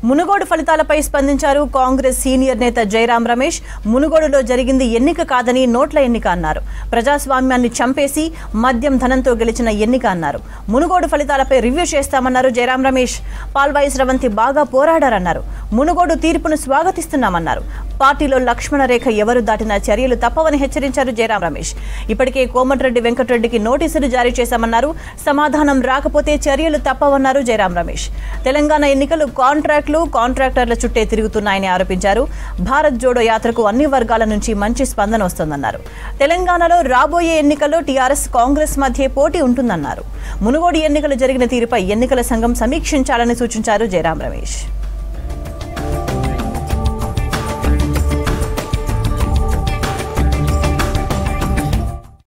మునుగోడు ఫలితాలపై స్పందించారు కాంగ్రెస్ సీనియర్ నేత జయరాం రమేష్ మునుగోడులో జరిగింది ఎన్నిక కాదని నోట్ల ఎన్నిక అన్నారు ప్రజాస్వామ్యాన్ని చంపేసి మద్యం ధనంతో గెలిచిన ఎన్నిక అన్నారు మునుగోడు ఫలితాలపై రివ్యూ చేస్తామన్నారు జయరాం రమేష్ పాల్వాయి స్రవంతి బాగా పోరాడారన్నారు మునుగోడు తీర్పును స్వాగతిస్తున్నామన్నారు పార్టీలో లక్ష్మణ రేఖ ఎవరు దాటినా చర్యలు తప్పవని హెచ్చరించారు జయరాం రమేష్ ఇప్పటికే కోమటిరెడ్డి వెంకటరెడ్డికి నోటీసులు జారీ చేశామన్నారు సమాధానం రాకపోతే చర్యలు తప్పవన్నారు జయరాం రమేష్ తెలంగాణ ఎన్నికలు కాంట్రాక్టులు కాంట్రాక్టర్ల చుట్టే తిరుగుతున్నాయని ఆరోపించారు భారత్ జోడో యాత్రకు అన్ని వర్గాల నుంచి మంచి స్పందన వస్తోందన్నారు తెలంగాణలో రాబోయే ఎన్నికల్లో టీఆర్ఎస్ కాంగ్రెస్ మధ్య పోటీ ఉంటుందన్నారు మునుగోడు ఎన్నికలు జరిగిన తీరుపై ఎన్నికల సంఘం సమీక్షించాలని సూచించారు జయరాం రమేష్